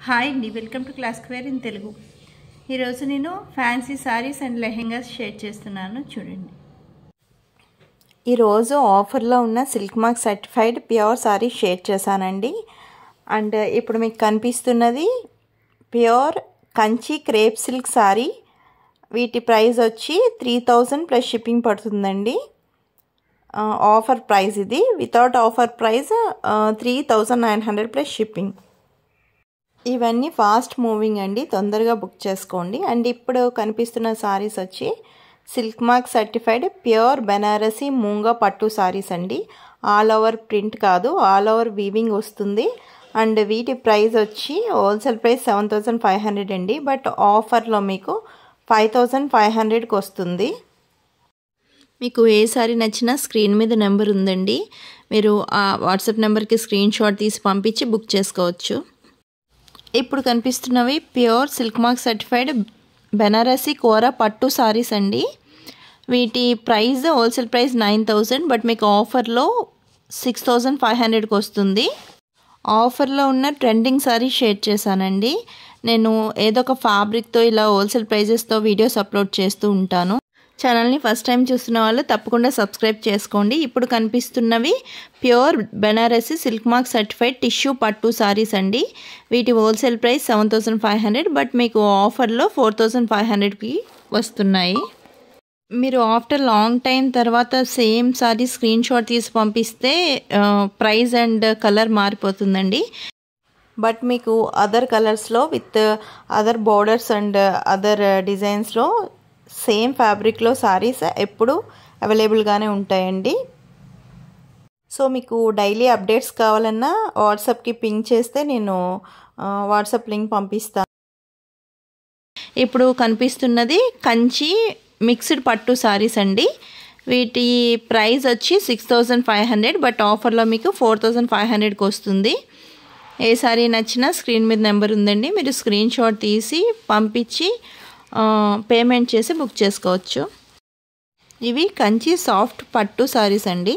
hi అండి welcome to class square in Telugu ఈరోజు నేను fancy saris and lehengas share చేస్తున్నాను చూడండి ఈరోజు ఆఫర్లో ఉన్న silk mark certified pure sari share చేశానండి అండ్ ఇప్పుడు మీకు కనిపిస్తున్నది pure Kanchi crepe silk sari వీటి ప్రైస్ వచ్చి త్రీ థౌజండ్ ప్లస్ షిప్పింగ్ పడుతుందండి ఆఫర్ ప్రైస్ ఇది without offer price three thousand nine hundred plus shipping ఇవన్నీ ఫాస్ట్ మూవింగ్ అండి తొందరగా బుక్ చేసుకోండి అండ్ ఇప్పుడు కనిపిస్తున్న సారీస్ వచ్చి silk mark certified pure Banarasi moonga పట్టు సారీస్ అండి ఆల్ ఓవర్ ప్రింట్ కాదు ఆల్ ఓవర్ వీవింగ్ వస్తుంది అండ్ వీటి ప్రైస్ వచ్చి wholesale price seven thousand five hundred అండి బట్ ఆఫర్లో మీకు ఫైవ్ థౌజండ్ ఫైవ్ హండ్రెడ్కి వస్తుంది మీకు ఏ సారీ నచ్చినా స్క్రీన్ మీద నెంబర్ ఉందండి మీరు ఆ వాట్సాప్ నెంబర్కి స్క్రీన్ షాట్ తీసి పంపించి బుక్ చేసుకోవచ్చు ఇప్పుడు కనిపిస్తున్నవి pure silk mark certified Banarasi kora పట్టు సారీస్ అండి వీటి price wholesale price nine thousand but మీకు ఆఫర్లో సిక్స్ థౌజండ్ ఫైవ్ హండ్రెడ్కి వస్తుంది ఆఫర్లో ఉన్న ట్రెండింగ్ సారీ షేర్ చేశానండి నేను ఏదో ఒక ఫ్యాబ్రిక్తో ఇలా హోల్సేల్ ప్రైజెస్తో వీడియోస్ అప్లోడ్ చేస్తూ ఉంటాను ఛానల్ని ఫస్ట్ టైం చూస్తున్న వాళ్ళు తప్పకుండా సబ్స్క్రైబ్ చేసుకోండి ఇప్పుడు కనిపిస్తున్నవి pure Banarasi silk mark certified tissue పట్టు సారీస్ అండి వీటి wholesale price seven thousand five hundred but మీకు ఆఫర్లో ఫోర్ థౌసండ్ ఫైవ్ హండ్రెడ్కి వస్తున్నాయి మీరు ఆఫ్టర్ లాంగ్ టైం తర్వాత సేమ్ సారీ స్క్రీన్ షాట్ తీసి పంపిస్తే ప్రైస్ అండ్ కలర్ మారిపోతుందండి బట్ మీకు అదర్ కలర్స్లో with other borders and other డిజైన్స్లో సేమ్ ఫ్యాబ్రిక్లో సారీస్ ఎప్పుడు అవైలబుల్గానే ఉంటాయండి సో మీకు డైలీ అప్డేట్స్ కావాలన్నా వాట్సాప్కి పింక్ చేస్తే నేను వాట్సాప్ లింక్ పంపిస్తాను ఇప్పుడు కనిపిస్తున్నది కంచి మిక్స్డ్ పట్టు సారీస్ అండి వీటి ప్రైస్ వచ్చి six thousand five hundred but ఆఫర్లో మీకు ఫోర్ థౌజండ్ ఫైవ్ హండ్రెడ్కి వస్తుంది ఏ సారీ నచ్చినా స్క్రీన్ మీద నెంబర్ ఉందండి మీరు స్క్రీన్ షాట్ తీసి పంపించి పేమెంట్ చేసి బుక్ చేసుకోవచ్చు ఇవి కంచి సాఫ్ట్ పట్టు సారీస్ అండి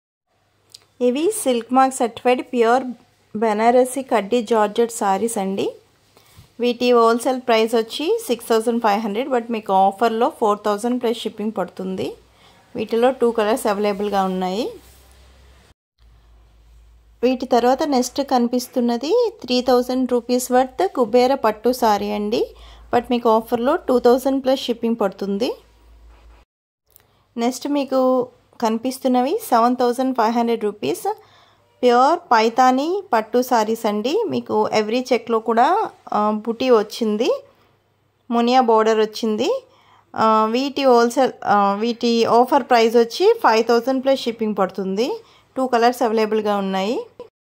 ఇవి silk mark certified pure Banarasi kaddi georgette saris అండి వీటి హోల్సేల్ ప్రైస్ వచ్చి six thousand five hundred but మీకు ఆఫర్లో ఫోర్ థౌజండ్ ప్లస్ షిప్పింగ్ పడుతుంది వీటిలో టూ కలర్స్ అవైలబుల్గా ఉన్నాయి వీటి తర్వాత నెక్స్ట్ కనిపిస్తున్నది three thousand rupees worth Kubera పట్టు సారీ అండి బట్ మీకు ఆఫర్లో టూ థౌజండ్ ప్లస్ షిప్పింగ్ పడుతుంది నెక్స్ట్ మీకు కనిపిస్తున్నవి seven thousand five hundred rupees pure Paithani పట్టు సారీస్ అండి మీకు ఎవ్రీ చెక్లో కూడా బుటీ వచ్చింది మునియా బోర్డర్ వచ్చింది వీటి హోల్సేల్ వీటి ఆఫర్ ప్రైస్ వచ్చి ఫైవ్ థౌజండ్ ప్లస్ షిప్పింగ్ పడుతుంది టూ కలర్స్ అవైలబుల్గా ఉన్నాయి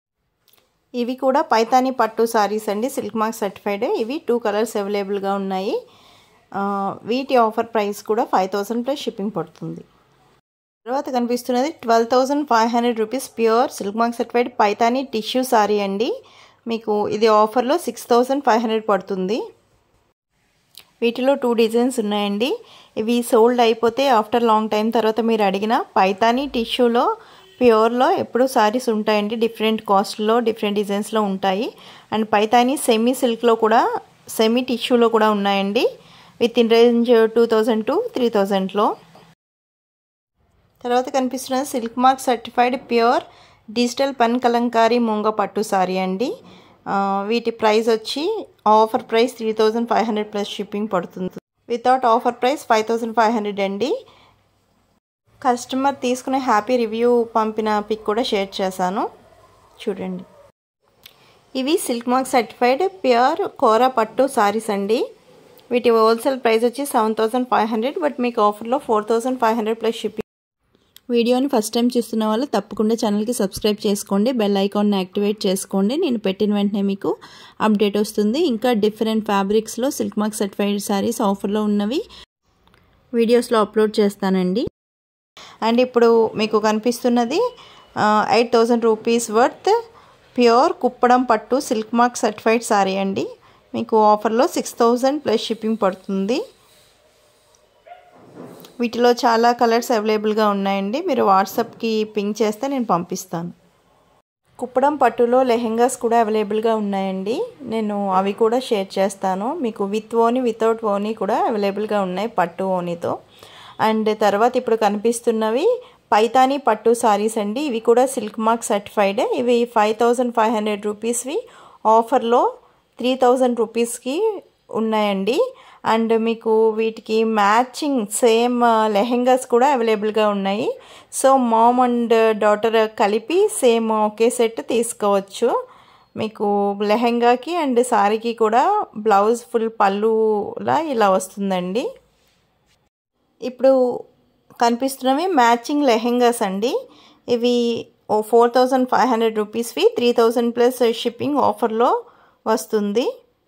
ఇవి కూడా పైతానీ పట్టు సారీస్ అండి సిల్క్ మార్క్ సర్టిఫైడ్ ఇవి టూ కలర్స్ అవైలబుల్గా ఉన్నాయి వీటి ఆఫర్ ప్రైస్ కూడా ఫైవ్ థౌసండ్ ప్లస్ షిప్పింగ్ పడుతుంది తర్వాత కనిపిస్తున్నది twelve thousand five hundred rupees pure silk mark certified Paithani tissue sari అండి మీకు ఇది ఆఫర్లో సిక్స్ థౌసండ్ ఫైవ్ హండ్రెడ్ పడుతుంది వీటిలో టూ డిజైన్స్ ఉన్నాయండి ఇవి సోల్డ్ అయిపోతే ఆఫ్టర్ లాంగ్ టైం తర్వాత మీరు అడిగిన పైతానీ టిష్యూలో ప్యూర్లో ఎప్పుడు సారీస్ ఉంటాయండి డిఫరెంట్ కాస్ట్లో డిఫరెంట్ డిజైన్స్లో ఉంటాయి అండ్ పైతానీ సెమీ సిల్క్లో కూడా సెమీ టిష్యూలో కూడా ఉన్నాయండి with in range two thousand to three థౌజండ్లో తర్వాత కనిపిస్తున్న silk mark certified pure digital pen kalamkari moonga పట్టు సారీ అండి వీటి ప్రైస్ వచ్చి offer price three thousand five hundred plus shipping పడుతుంది without offer price five thousand five hundred అండి కస్టమర్ తీసుకునే హ్యాపీ రివ్యూ పంపిన పిక్ కూడా షేర్ చేశాను చూడండి ఇవి silk mark certified pure kora పట్టు సారీస్ అండి వీటి హోల్సేల్ ప్రైస్ వచ్చి seven thousand five hundred but మీకు ఆఫర్లో four thousand five hundred plus shipping వీడియోని ఫస్ట్ టైం చూస్తున్న వాళ్ళు తప్పకుండా ఛానల్కి సబ్స్క్రైబ్ చేసుకోండి బెల్ ఐకాన్ని యాక్టివేట్ చేసుకోండి నేను పెట్టిన వెంటనే మీకు అప్డేట్ వస్తుంది ఇంకా డిఫరెంట్ ఫ్యాబ్రిక్స్లో సిల్క్ మార్క్ సర్టిఫైడ్ శారీస్ ఆఫర్లో ఉన్నవి వీడియోస్లో అప్లోడ్ చేస్తానండి అండ్ ఇప్పుడు మీకు కనిపిస్తున్నది eight thousand rupees worth pure Kuppadam పట్టు సిల్క్ మార్క్ సర్టిఫైడ్ సారీ అండి మీకు ఆఫర్లో సిక్స్ థౌజండ్ ప్లస్ షిప్పింగ్ పడుతుంది వీటిలో చాలా కలర్స్ అవైలబుల్గా ఉన్నాయండి మీరు వాట్సాప్కి పింక్ చేస్తే నేను పంపిస్తాను కుప్పడం పట్టులో లెహెంగాస్ కూడా అవైలబుల్గా ఉన్నాయండి నేను అవి కూడా షేర్ చేస్తాను మీకు విత్ ఓని వితౌట్ ఓని కూడా అవైలబుల్గా ఉన్నాయి పట్టు ఓనీతో అండ్ తర్వాత ఇప్పుడు కనిపిస్తున్నవి పైతానీ పట్టు సారీస్ అండి ఇవి కూడా సిల్క్ మార్క్ సర్టిఫైడ్ ఇవి ఫైవ్ థౌజండ్ ఫైవ్ హండ్రెడ్ రూపీస్వి ఆఫర్లో త్రీ థౌజండ్ రూపీస్కి ఉన్నాయండి అండ్ మీకు వీటికి మ్యాచింగ్ సేమ్ లెహెంగాస్ కూడా అవైలబుల్గా ఉన్నాయి సో మామ్ అండ్ డాటర్ కలిపి సేమ్ ఒకే సెట్ తీసుకోవచ్చు మీకు లెహెంగాకి అండ్ సారీకి కూడా బ్లౌజ్ ఫుల్ పళ్ళులా ఇలా వస్తుందండి ఇప్పుడు కనిపిస్తున్నవి మ్యాచింగ్ లెహెంగాస్ అండి ఇవి ఓ ఫోర్ థౌజండ్ ఫైవ్ హండ్రెడ్ రూపీస్వి త్రీ థౌజండ్ ప్లస్ షిప్పింగ్ ఆఫర్లో వస్తుంది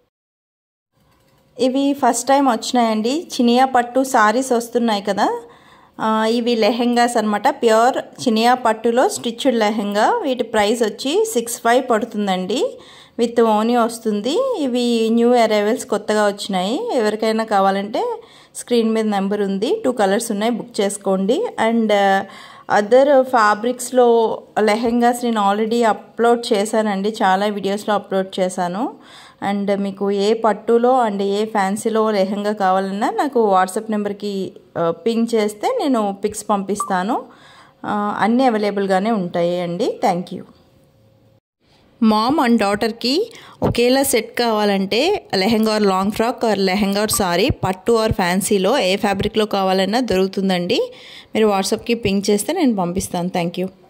ఇవి ఫస్ట్ టైం వచ్చినాయండి చినియా పట్టు సారీస్ వస్తున్నాయి కదా ఇవి లెహెంగాస్ అనమాట ప్యూర్ చినియా పట్టులో స్టిచ్డ్ లెహెంగా వీటి ప్రైస్ వచ్చి సిక్స్ ఫైవ్ పడుతుందండి విత్ ఓనీ వస్తుంది ఇవి న్యూ అరైవల్స్ కొత్తగా వచ్చినాయి ఎవరికైనా కావాలంటే స్క్రీన్ మీద నెంబర్ ఉంది టూ కలర్స్ ఉన్నాయి బుక్ చేసుకోండి అండ్ అదర్ ఫ్యాబ్రిక్స్లో లెహెంగాస్ నేను ఆల్రెడీ అప్లోడ్ చేశానండి చాలా వీడియోస్లో అప్లోడ్ చేశాను అండ్ మీకు ఏ పట్టులో అండ్ ఏ ఫ్యాన్సీలో లెహంగా కావాలన్నా నాకు వాట్సాప్ నెంబర్కి పింక్ చేస్తే నేను పిక్స్ పంపిస్తాను అన్నీ అవైలబుల్గానే ఉంటాయి అండి థ్యాంక్ యూ మామ్ అండ్ డాటర్కి ఒకేలా సెట్ కావాలంటే lehenga or long frock or lehenga or sari పట్టు ఆర్ ఫ్యాన్సీలో ఏ ఫ్యాబ్రిక్లో కావాలన్నా దొరుకుతుందండి మీరు వాట్సాప్కి పింక్ చేస్తే నేను పంపిస్తాను థ్యాంక్ యూ